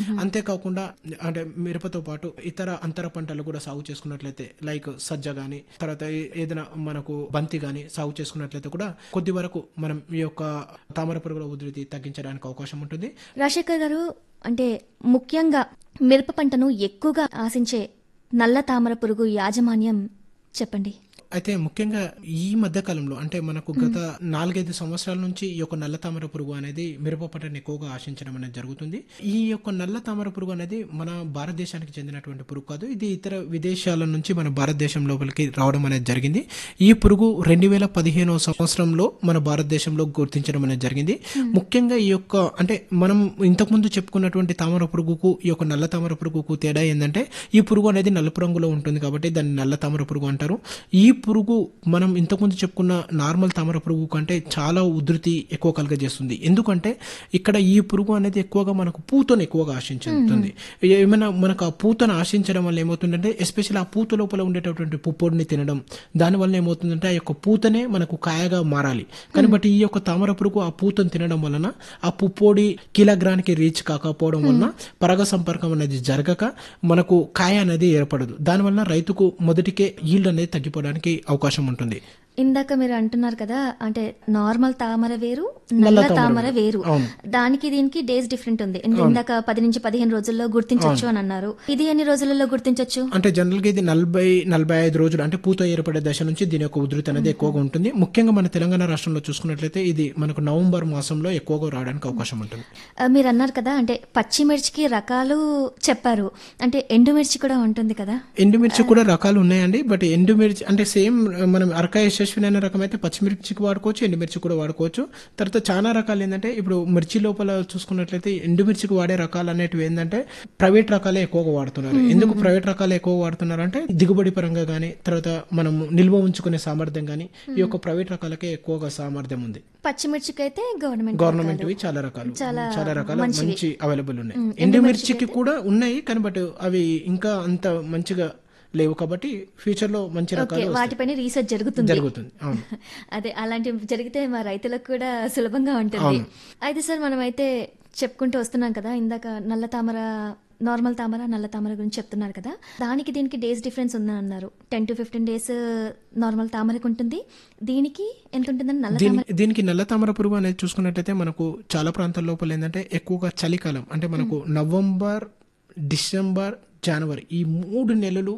అంతేకాకుండా అంటే మిరపతో పాటు ఇతర అంతర పంటలు కూడా సాగు చేసుకున్నట్లయితే లైక్ సజ్జ గాని తర్వాత ఏ- ఏదైనా మనకు బంతి గాని సాగు చేసుకున్నట్లయితే కూడా కొద్ది వరకు మనం ఈ యొక్క తామర పురుగుల ఉధృతి తగ్గించడానికి అవకాశం ఉంటుంది రాజశేఖర్ గారు అంటే ముఖ్యంగా మిరప పంటను ఎక్కువగా ఆశించే నల్ల తామర పురుగు యాజమాన్యం చెప్పండి అయితే ముఖ్యంగా ఈ మధ్య కాలంలో అంటే మనకు గత నాలుగైదు సంవత్సరాల నుంచి ఈ యొక్క నల్ల తామర పురుగు అనేది మిరప పంటను ఎక్కువగా ఆశించడం అనేది జరుగుతుంది ఈ యొక్క నల్ల తామర పురుగు అనేది మన భారతదేశానికి చెందినటువంటి పురుగు కాదు ఇది ఇతర విదేశాల నుంచి మన భారతదేశం లోపలికి రావడం అనేది జరిగింది ఈ పురుగు రెండు వేల పదిహేనవ సంవత్సరంలో మన భారతదేశంలో గుర్తించడం అనేది జరిగింది ముఖ్యంగా ఈ యొక్క అంటే మనం ఇంతకుముందు చెప్పుకున్నటువంటి తామర పురుగుకు ఈ యొక్క నల్ల తామర పురుగుకు తేడా ఏంటంటే ఈ పురుగు అనేది నలుపు రంగులో ఉంటుంది కాబట్టి దాన్ని నల్ల తామర పురుగు అంటారు ఈ పురుగు మనం ఇంతకుముందు చెప్పుకున్న నార్మల్ తామర పురుగు కంటే చాలా ఉధృతి ఎక్కువ కలుగజేస్తుంది ఎందుకంటే ఇక్కడ ఈ పురుగు అనేది ఎక్కువగా మనకు పూతను ఎక్కువగా ఆశించుతుంది ఏమైనా మనకు ఆ పూతను ఆశించడం వల్ల ఏమవుతుందంటే ఎస్పెషల్ ఆ పూత లోపల ఉండేటటువంటి పుప్పొడిని తినడం దానివల్ల ఏమవుతుందంటే ఆ యొక్క పూతనే మనకు కాయగా మారాలి కానీ బట్ ఈ యొక్క తామర పురుగు ఆ పూతను తినడం వలన ఆ పుప్పొడి కిలోగ్రానికి రీచ్ కాకపోవడం వలన పరగ సంపర్కం అనేది జరగక మనకు కాయ అనేది ఏర్పడదు దానివల్ల రైతుకు మొదటికే ఈల్డ్ అనేది తగ్గిపోవడానికి అవకాశం ఉంటుంది ఇందాక మీరు అంటున్నారు కదా అంటే నార్మల్ తామర వేరు నల్ల తామర వేరు అవును. దానికి దీనికి డేస్ డిఫరెంట్ ఉంది ఇంద- ఇందాక పది నుంచి పదిహేను రోజుల్లో గుర్తించొచ్చు అని అన్నారు ఇది ఎన్ని రోజులలో గుర్తించొచ్చు అంటే జనరల్గా ఇది నలభై నలభై ఐదు రోజులు అంటే పూత ఏర్పడే దశ నుంచి దీని యొక్క ఉధృతి అనేది ఎక్కువగా ఉంటుంది ముఖ్యంగా మన తెలంగాణ రాష్ట్రంలో చూసుకున్నట్లయితే ఇది మనకు నవంబర్ మాసంలో ఎక్కువగా రావడానికి అవకాశం ఉంటుంది ఆ, మీరు అన్నారు కదా అంటే పచ్చిమిర్చికి రకాలు చెప్పారు అంటే ఎండుమిర్చి కూడా ఉంటుంది కదా ఎండుమిర్చి కూడా రకాలు ఉన్నాయండి బట్ ఎండుమిర్చి అంటే సేమ్ మనం అరక యశస్విని అనే రకం అయితే పచ్చిమిర్చికి వాడుకోవచ్చు ఎండుమిర్చి కూడా వాడుకోవచ్చు తర్వాత చాలా రకాలు ఏంటంటే ఇప్పుడు మిర్చి లోపల చూసుకున్నట్లయితే ఎండుమిర్చికి వాడే రకాలు అనేటివి ఏంటంటే ప్రైవేట్ రకాలే ఎక్కువగా వాడుతున్నారు ఎందుకు ప్రైవేట్ రకాలు ఎక్కువ వాడుతున్నారు అంటే దిగుబడి పరంగా కానీ తర్వాత మనం నిల్వ ఉంచుకునే సామర్థ్యం కానీ ఈ యొక్క ప్రైవేట్ రకాలకే ఎక్కువగా సామర్థ్యం ఉంది పచ్చిమిర్చికి అయితే గవర్నమెంట్ గవర్నమెంట్ వి చాలా రకాలు చాలా చాలా రకాల మంచివి. మంచి అవైలబుల్ ఉన్నాయి ఎండుమిర్చికి కూడా ఉన్నాయి కానీ బట్ అవి ఇంకా అంత మంచిగా లేవు కాబట్టి ఫ్యూచర్ లో మంచి ఓకే రకాలు వస్తాయి. వాటిపైన రీసెర్చ్ జరుగుతుంది జరుగుతుంది అవును అదే అలాంటివి జరిగితే మా రైతులకు కూడా సులభంగా ఉంటుంది అయితే సార్ మనం అయితే చెప్పుకుంటూ వస్తున్నాం కదా ఇందాక నల్ల తామర నార్మల్ తామర నల్ల తామర గురించి చెప్తున్నారు కదా దానికి దీనికి డేస్ డిఫరెన్స్ ఉందని అన్నారు ten to fifteen days normal తామరకు ఉంటుంది దీనికి ఎంత ఉంటుందని నల్ల దీని దీనికి నల్ల తామర పురుగు అనేది చూసుకున్నట్టయితే మనకు చాలా ప్రాంతాల లోపల ఏంటంటే ఎక్కువగా చలికాలం అంటే మనకు నవంబర్ డిసెంబర్ జనవరి ఈ మూడు నెలలు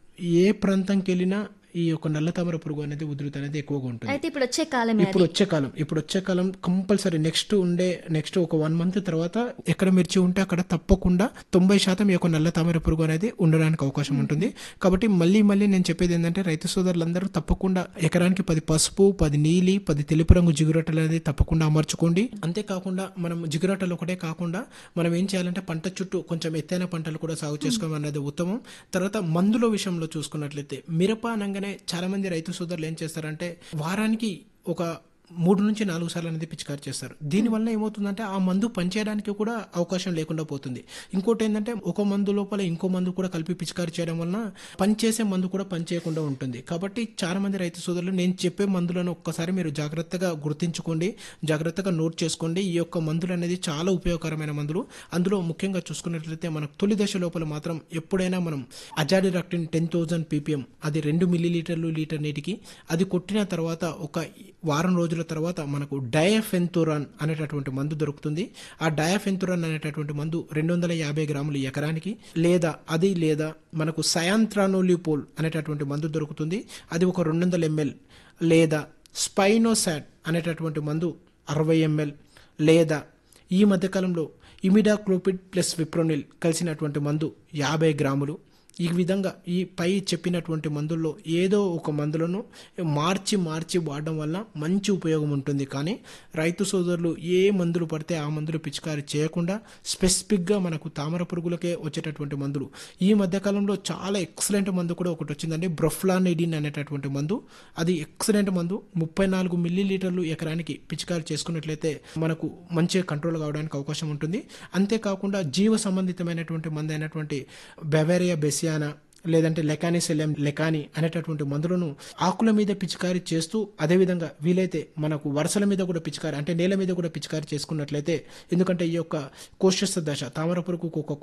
ఏ ప్రాంతంకి వెళ్ళినా ఈ యొక్క నల్ల తామర పురుగు అనేది ఉధృతి అనేది ఎక్కువగా ఉంటుంది అయితే ఇప్పుడు వచ్చే కాలమే ఇప్పుడు వచ్చే కాలం ఇప్పుడు వచ్చే కాలం కంపల్సరీ నెక్స్ట్ ఉండే నెక్స్ట్ ఒక వన్ మంత్ తర్వాత ఎక్కడ మిర్చి ఉంటే అక్కడ తప్పకుండా తొంభై శాతం ఈ యొక్క నల్ల తామర పురుగు అనేది ఉండడానికి అవకాశం ఉంటుంది కాబట్టి మళ్ళీ మళ్ళీ నేను చెప్పేది ఏంటంటే రైతు సోదరులందరూ తప్పకుండా ఎకరానికి పది పసుపు పది నీలి పది తెలుపు రంగు జిగురొట్టలు అనేది తప్పకుండా అమర్చుకోండి అంతేకాకుండా మనం జిగురొట్టలు ఒకటే కాకుండా మనం ఏం చేయాలంటే పంట చుట్టూ కొంచెం ఎత్తైన పంటలు కూడా సాగు చేసుకోవడం అనేది ఉత్తమం తర్వాత మందుల విషయంలో చూసుకున్నట్లయితే మిరప అనగానే చాలా మంది రైతు సోదరులు ఏం చేస్తారంటే వారానికి ఒక మూడు నుంచి నాలుగు సార్లు అనేది పిచికారి చేస్తారు దీనివల్ల ఏమవుతుందంటే ఆ మందు పనిచేయడానికి కూడా అవకాశం లేకుండా పోతుంది ఇంకోటి ఏంటంటే ఒక మందు లోపల ఇంకో మందు కూడా కలిపి పిచికారి చేయడం వలన పనిచేసే మందు కూడా పనిచేయకుండా ఉంటుంది కాబట్టి చాలా మంది రైతు సోదరులు నేను చెప్పే మందులను ఒక్కసారి మీరు జాగ్రత్తగా గుర్తించుకోండి జాగ్రత్తగా నోట్ చేసుకోండి ఈ యొక్క మందులు అనేది చాలా ఉపయోగకరమైన మందులు అందులో ముఖ్యంగా చూసుకున్నట్లయితే మనకు తొలి దశ లోపల మాత్రం ఎప్పుడైనా మనం అజాడిరాక్టిన్ టెన్ థౌజండ్ పీపీఎం అది రెండు మిల్లీ లీటర్లు లీటర్ నీటికి అది కొట్టిన తర్వాత ఒక వారం రోజుల తర్వాత మనకు డయాఫెన్తురాన్ అనేటటువంటి మందు దొరుకుతుంది ఆ డయాఫెన్తురాన్ అనేటటువంటి మందు రెండు వందల యాభై గ్రాములు ఎకరానికి లేదా అది లేదా మనకు సయాంత్రానోలిపోల్ అనేటటువంటి మందు దొరుకుతుంది అది ఒక రెండు వందల ఎంఎల్ లేదా స్పైనోసాట్ అనేటటువంటి మందు అరవై ఎంఎల్ లేదా ఈ మధ్యకాలంలో ఇమిడాక్లోపిడ్ ప్లస్ విప్రోనిల్ కలిసినటువంటి మందు యాభై గ్రాములు ఈ విధంగా ఈ పై చెప్పినటువంటి మందుల్లో ఏదో ఒక మందులను మార్చి మార్చి వాడడం వల్ల మంచి ఉపయోగం ఉంటుంది కానీ రైతు సోదరులు ఏ మందులు పడితే ఆ మందులు పిచికారి చేయకుండా స్పెసిఫిక్గా మనకు తామర పురుగులకే వచ్చేటటువంటి మందులు ఈ మధ్యకాలంలో చాలా ఎక్సలెంట్ మందు కూడా ఒకటి వచ్చిందండి బ్రొఫ్లానిడిన్ అనేటటువంటి మందు అది ఎక్సలెంట్ మందు ముప్పై నాలుగు మిల్లీ లీటర్లు ఎకరానికి పిచికారి చేసుకున్నట్లయితే మనకు మంచిగా కంట్రోల్ కావడానికి అవకాశం ఉంటుంది అంతేకాకుండా జీవ సంబంధితమైనటువంటి మందు అయినటువంటి బెవేరియా బెసియానా లేదంటే లెకానిసెలియం లెకాని అనేటటువంటి మందులను ఆకుల మీద పిచికారి చేస్తూ అదేవిధంగా వీలైతే మనకు వరుసల మీద కూడా పిచికారి అంటే నేల మీద కూడా పిచికారి చేసుకున్నట్లయితే ఎందుకంటే ఈ యొక్క కోశస్థ దశ తామర పురుగుకు ఒక